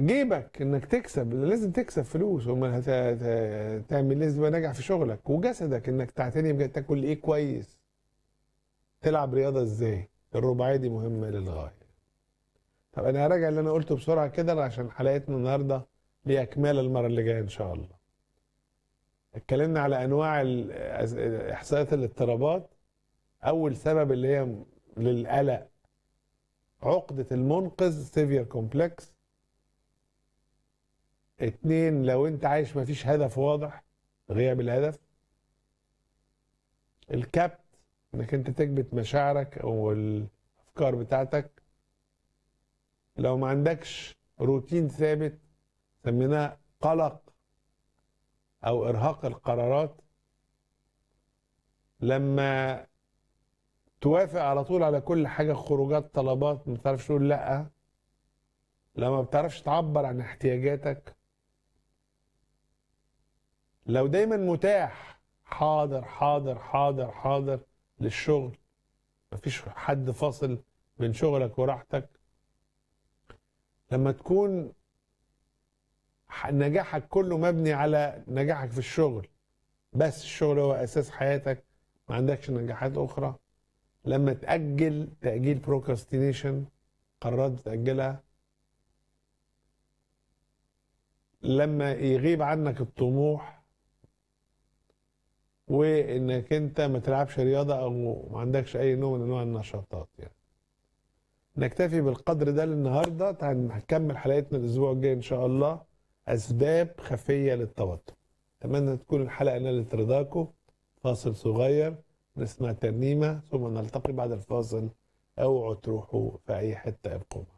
جيبك انك تكسب لازم تكسب فلوس امال هت- هت- تعمل لازم تبقى ناجح في شغلك وجسدك انك تعتني بجد تاكل ايه كويس تلعب رياضه ازاي الرباعيه دي مهمه للغايه طب انا هراجع اللي انا قلته بسرعه كده عشان حلقتنا النهارده ليها اكمال المره اللي جايه ان شاء الله اتكلمنا على انواع ال- احصائيات الاضطرابات اول سبب اللي هي للقلق عقدة المنقذ سيفير كومبلكس اتنين لو انت عايش مفيش هدف واضح غياب الهدف الكبت انك انت تكبت مشاعرك او الافكار بتاعتك لو ما عندكش روتين ثابت سميناه قلق او ارهاق القرارات لما توافق على طول على كل حاجه خروجات طلبات ما بتعرفش تقول لا لما ما بتعرفش تعبر عن احتياجاتك لو دايما متاح حاضر حاضر حاضر حاضر للشغل مفيش حد فاصل بين شغلك وراحتك لما تكون ح- نجاحك كله مبني على نجاحك في الشغل بس الشغل هو اساس حياتك ما عندكش نجاحات اخرى لما تأجل تأجيل بروكراستينيشن قرارات بتأجلها لما يغيب عنك الطموح وانك انت ما تلعبش رياضه او ما عندكش اي نوع من انواع النشاطات يعني نكتفي بالقدر ده للنهارده تعال هنكمل حلقتنا الاسبوع الجاي ان شاء الله اسباب خفيه للتوتر اتمنى تكون الحلقه نالت رضاكم فاصل صغير نسمع ترنيمه ثم نلتقي بعد الفاصل اوعوا تروحوا في اي حته ابقوا معنا.